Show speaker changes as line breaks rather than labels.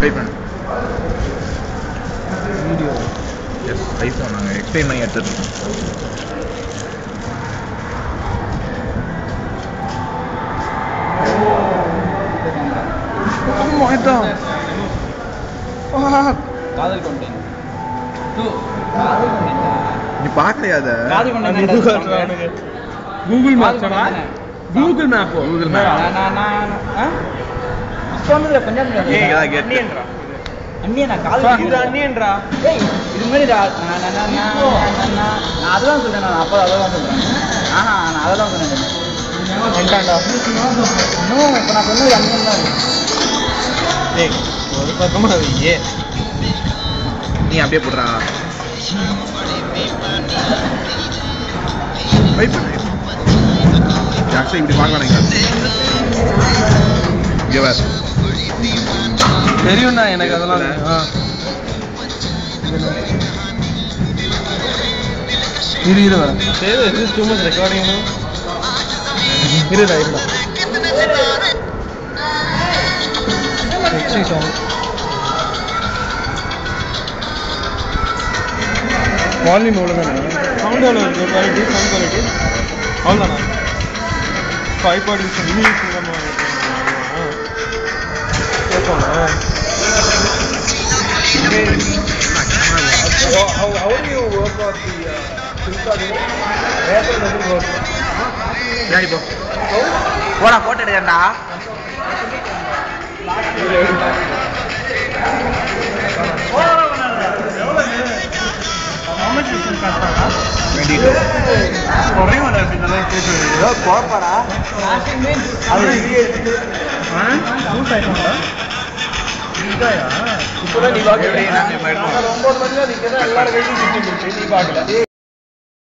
Wait பண்ணு
video
எஸ் iPhone நாங்கள் எக்ஸ்பிளைன் பண்ணி எடுத்துட்டு இருக்கோம் Oh my god. Fuck.
காதல் கொண்டேன் காதல் கொண்டேன்
நீ பார்க்கலையா அதை
காதல் கொண்டேன்
Google Maps Google Map
Google Map. நீங்க தான் get.
அண்ணியனா காதல்
இது
கொண்டேன்.
அண்ணியன்றா
ஏய், இது மாதிரி டா- நான் நான் நான் நான் நான் நான் நான் அதெல்லாம் சொல்றேன் நான் அப்போ அதெல்லாம் சொல்றேன் ஆஹா நான் அதெல்லாம் சொன்னேன்
ரெண்டாண்டா
இன்னும் இப்போ நான் சொன்னது அண்ணியன் தான் இருக்கு.
டேய் ஒரு பக்கமா வையே
நீ அப்படியே போடுறா வெயிட் பண்ணு ஆக்சுவலி இப்படி பார்க்க வேணாங்க இங்கே வேறு
தெரியும்டா எனக்கு அதெல்லாம் ஆ. இரு இரு வரேன் சரி இது டூ மச் ரெக்கார்டிங் இருடா இருடா சாங் வால்யூம் எவ்வளோ தானே சவுண்ட் எவ்வளோ இருக்கு குவாலிட்டி சவுண்ட் குவாலிட்டி அவ்வளோதானா ஃபைவ் பாடி மினி நம்ம கேட்கணும் How, how, how do you work on the uh, Flipkart? you know? Airtel doesn't work.
பின்னாடி போ போடா போட்டோ எடுக்கண்டா
How much is Flipkart?
Twenty two
ஒரே ஒரு ஆப் இந்த அளவுக்கு கேட்டு
போறப்படா
அது யூஸ் ஆயிட்டோம்டா இப்போதான் நீ
எப்படி நாங்க இப்ப எடுக்கணும்.
ஒன்பது மணி தான் நிற்கிறேன் எல்லாரும் வெயிட்டிங் சிஸ்டம் இருக்கு நீ பார்க்கல